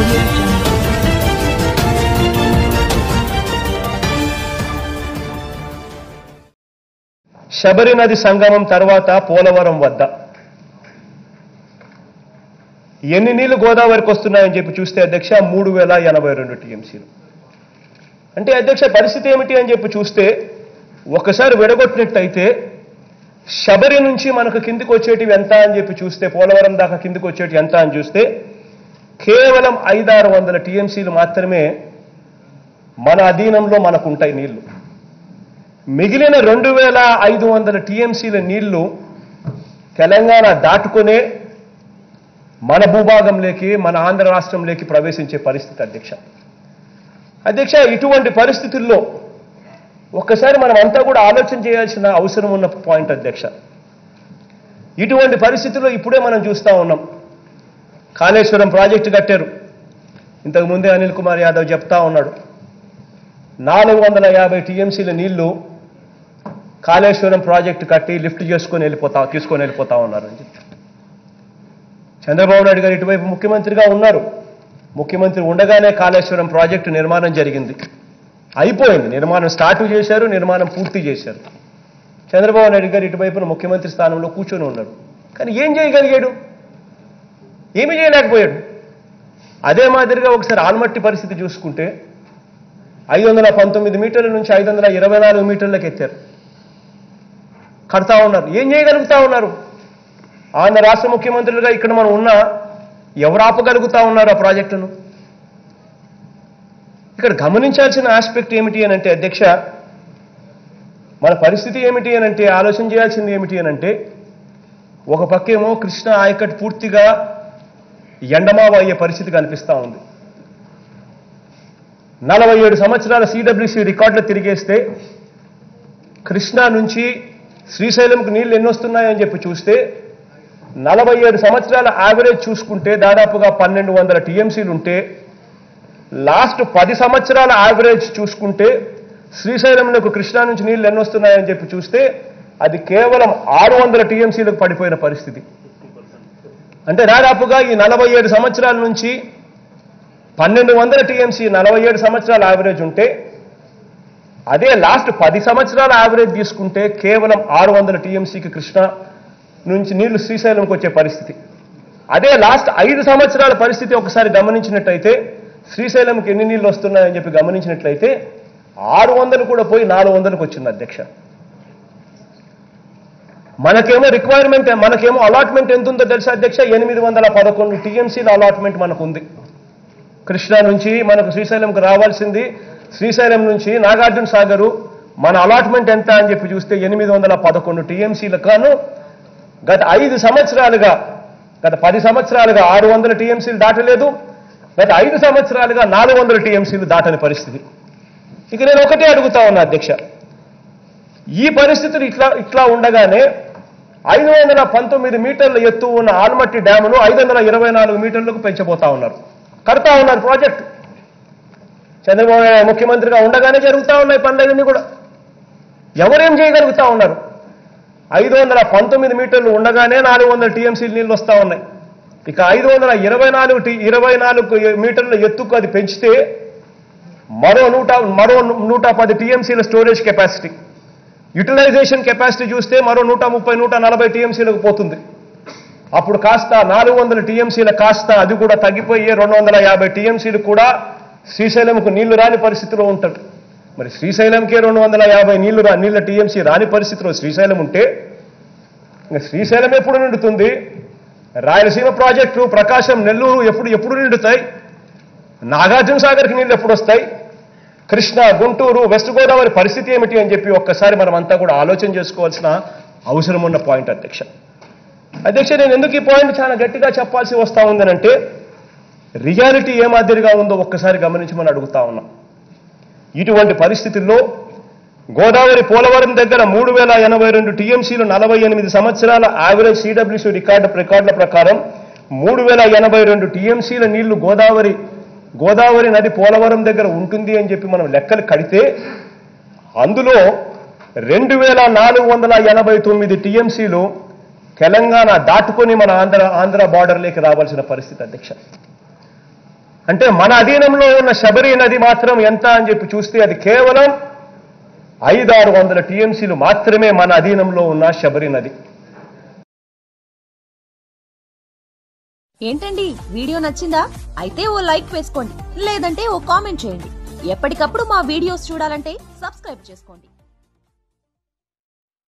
audio jungle. Sabari నది సంగమం తర్వాత పోలవరం వద్ద ఎన్ని నీళ్లు గోదావరికి వస్తున్నాయని చెప్పి చూస్తే అధ్యక్ష మూడు వేల ఎనభై రెండు టీఎంసీలు అంటే అధ్యక్ష పరిస్థితి ఏమిటి అని చెప్పి చూస్తే ఒకసారి విడగొట్టినట్టయితే శబరి నుంచి మనకు కిందికి వచ్చేటివి ఎంత అని చెప్పి చూస్తే పోలవరం దాకా కిందికి వచ్చేటివి ఎంత అని చూస్తే కేవలం ఐదారు వందల టీఎంసీలు మాత్రమే మన అధీనంలో మనకు ఉంటాయి నీళ్లు మిగిలిన రెండు వేల ఐదు వందల టీఎంసీల నీళ్లు తెలంగాణ దాటుకునే మన భూభాగంలోకి మన ఆంధ్ర రాష్ట్రంలోకి ప్రవేశించే పరిస్థితి అధ్యక్ష అధ్యక్ష ఇటువంటి పరిస్థితుల్లో ఒక్కసారి మనం అంతా కూడా ఆలోచన చేయాల్సిన అవసరం ఉన్న పాయింట్ అధ్యక్ష ఇటువంటి పరిస్థితుల్లో ఇప్పుడే మనం చూస్తా ఉన్నాం కాళేశ్వరం ప్రాజెక్టు కట్టారు ఇంతకు ముందే అనిల్ కుమార్ యాదవ్ చెప్తా ఉన్నాడు నాలుగు వందల యాభై టీఎంసీల నీళ్లు కాళేశ్వరం ప్రాజెక్టు కట్టి లిఫ్ట్ చేసుకొని వెళ్ళిపోతా తీసుకొని వెళ్ళిపోతా ఉన్నారని చెప్పి చంద్రబాబు నాయుడు గారు ఇటువైపు ముఖ్యమంత్రిగా ఉన్నారు ముఖ్యమంత్రి ఉండగానే కాళేశ్వరం ప్రాజెక్టు నిర్మాణం జరిగింది అయిపోయింది నిర్మాణం స్టార్ట్ చేశారు నిర్మాణం పూర్తి చేశారు చంద్రబాబు నాయుడు గారు ఇటువైపున ముఖ్యమంత్రి స్థానంలో కూర్చొని ఉన్నారు కానీ ఏం చేయగలిగాడు ఏమీ చేయలేకపోయాడు అదే మాదిరిగా ఒకసారి ఆల్మట్టి పరిస్థితి చూసుకుంటే ఐదు వందల పంతొమ్మిది మీటర్ల నుంచి ఐదు వందల ఇరవై నాలుగు మీటర్లకు ఎత్తారు కడతా ఉన్నారు ఏం చేయగలుగుతా ఉన్నారు ఆంధ్ర రాష్ట్ర ముఖ్యమంత్రులుగా ఇక్కడ మనం ఉన్నా ఎవరు ఆపగలుగుతా ఉన్నారు ఆ ప్రాజెక్టును ఇక్కడ గమనించాల్సిన ఆస్పెక్ట్ ఏమిటి అని అంటే అధ్యక్ష మన పరిస్థితి ఏమిటి అని అంటే ఆలోచన చేయాల్సింది ఏమిటి అని అంటే ఒక పక్కేమో కృష్ణ ఆయకట్ పూర్తిగా ఎండమావ అయ్యే పరిస్థితి కనిపిస్తా ఉంది నలభై ఏడు సంవత్సరాల సిడబ్ల్యూసి రికార్డులు తిరిగేస్తే కృష్ణా నుంచి శ్రీశైలంకు నీళ్లు ఎన్ని వస్తున్నాయని చెప్పి చూస్తే నలభై ఏడు సంవత్సరాల యావరేజ్ చూసుకుంటే దాదాపుగా పన్నెండు వందల టీఎంసీలు ఉంటే లాస్ట్ పది సంవత్సరాల యావరేజ్ చూసుకుంటే శ్రీశైలంలోకి కృష్ణా నుంచి నీళ్లు ఎన్ని వస్తున్నాయని చెప్పి చూస్తే అది కేవలం ఆరు వందల టీఎంసీలకు పడిపోయిన పరిస్థితి అంటే దాదాపుగా ఈ నలభై ఏడు సంవత్సరాల నుంచి పన్నెండు వందల టీఎంసీ నలభై ఏడు సంవత్సరాల యావరేజ్ ఉంటే అదే లాస్ట్ పది సంవత్సరాల యావరేజ్ తీసుకుంటే కేవలం ఆరు వందల టీఎంసీకి కృష్ణ నుంచి నీళ్లు శ్రీశైలంకి వచ్చే పరిస్థితి అదే లాస్ట్ ఐదు సంవత్సరాల పరిస్థితి ఒకసారి గమనించినట్టయితే శ్రీశైలంకి ఎన్ని నీళ్లు వస్తున్నాయని చెప్పి గమనించినట్లయితే ఆరు వందలు కూడా పోయి నాలుగు వందలకు వచ్చింది అధ్యక్ష మనకేమో రిక్వైర్మెంట్ మనకేమో అలాట్మెంట్ ఎంత ఉందో తెలుసా అధ్యక్ష ఎనిమిది వందల పదకొండు టీఎంసీల అలాట్మెంట్ మనకు ఉంది కృష్ణా నుంచి మనకు శ్రీశైలంకి రావాల్సింది శ్రీశైలం నుంచి నాగార్జున సాగరు మన అలాట్మెంట్ ఎంత అని చెప్పి చూస్తే ఎనిమిది వందల పదకొండు టీఎంసీలకు గాను గత ఐదు సంవత్సరాలుగా గత పది సంవత్సరాలుగా ఆరు వందల టీఎంసీలు దాటలేదు గత ఐదు సంవత్సరాలుగా నాలుగు వందల టీఎంసీలు దాటని పరిస్థితి ఇక నేను ఒకటే అడుగుతా ఉన్నా అధ్యక్ష ఈ పరిస్థితులు ఇట్లా ఇట్లా ఉండగానే ఐదు వందల పంతొమ్మిది మీటర్ల ఎత్తు ఉన్న ఆల్మట్టి డ్యామును ఐదు వందల ఇరవై నాలుగు మీటర్లకు పెంచబోతా ఉన్నారు కడతా ఉన్నారు ప్రాజెక్టు చంద్రబాబు నాయుడు ముఖ్యమంత్రిగా ఉండగానే జరుగుతూ ఉన్నాయి పనులన్నీ కూడా ఎవరేం చేయగలుగుతా ఉన్నారు ఐదు వందల పంతొమ్మిది మీటర్లు ఉండగానే నాలుగు వందల టీఎంసీలు నీళ్ళు వస్తూ ఉన్నాయి ఇక ఐదు వందల ఇరవై నాలుగు టీ ఇరవై నాలుగు మీటర్ల ఎత్తుకు అది పెంచితే మరో నూట మరో నూట పది టీఎంసీల స్టోరేజ్ కెపాసిటీ యూటిలైజేషన్ కెపాసిటీ చూస్తే మరో నూట ముప్పై నూట నలభై టీఎంసీలకు పోతుంది అప్పుడు కాస్త నాలుగు వందల టీఎంసీల కాస్త అది కూడా తగ్గిపోయి రెండు వందల యాభై టీఎంసీలు కూడా శ్రీశైలంకు నీళ్లు రాని పరిస్థితిలో ఉంటాడు మరి శ్రీశైలంకే రెండు వందల యాభై నీళ్లు రా నీళ్ళ టీఎంసీ రాని పరిస్థితిలో శ్రీశైలం ఉంటే ఇంకా శ్రీశైలం ఎప్పుడు నిండుతుంది రాయలసీమ ప్రాజెక్టు ప్రకాశం నెల్లూరు ఎప్పుడు ఎప్పుడు నిండుతాయి నాగార్జున సాగర్కి నీళ్ళు ఎప్పుడు వస్తాయి కృష్ణ గుంటూరు వెస్ట్ గోదావరి పరిస్థితి ఏమిటి అని చెప్పి ఒక్కసారి మనం అంతా కూడా ఆలోచన చేసుకోవాల్సిన అవసరం ఉన్న పాయింట్ అధ్యక్ష అధ్యక్ష నేను ఎందుకు ఈ పాయింట్ చాలా గట్టిగా చెప్పాల్సి వస్తా ఉందనంటే రియాలిటీ ఏ మాదిరిగా ఉందో ఒక్కసారి గమనించమని అడుగుతా ఉన్నాం ఇటువంటి పరిస్థితుల్లో గోదావరి పోలవరం దగ్గర మూడు వేల ఎనభై రెండు టీఎంసీలు నలభై ఎనిమిది సంవత్సరాల యావరేజ్ సిడబ్ల్యూసీ రికార్డు రికార్డుల ప్రకారం మూడు వేల ఎనభై రెండు టీఎంసీల నీళ్లు గోదావరి గోదావరి నది పోలవరం దగ్గర ఉంటుంది అని చెప్పి మనం లెక్కలు కడితే అందులో రెండు వేల నాలుగు వందల ఎనభై తొమ్మిది టీఎంసీలు తెలంగాణ దాటుకొని మన ఆంధ్ర ఆంధ్ర బార్డర్లోకి రావాల్సిన పరిస్థితి అధ్యక్ష అంటే మన అధీనంలో ఉన్న శబరి నది మాత్రం ఎంత అని చెప్పి చూస్తే అది కేవలం ఐదారు వందల టీఎంసీలు మాత్రమే మన అధీనంలో ఉన్న శబరి నది ఏంటండి వీడియో నచ్చిందా అయితే ఓ లైక్ వేసుకోండి లేదంటే ఓ కామెంట్ చేయండి ఎప్పటికప్పుడు మా వీడియోస్ చూడాలంటే సబ్స్క్రైబ్ చేసుకోండి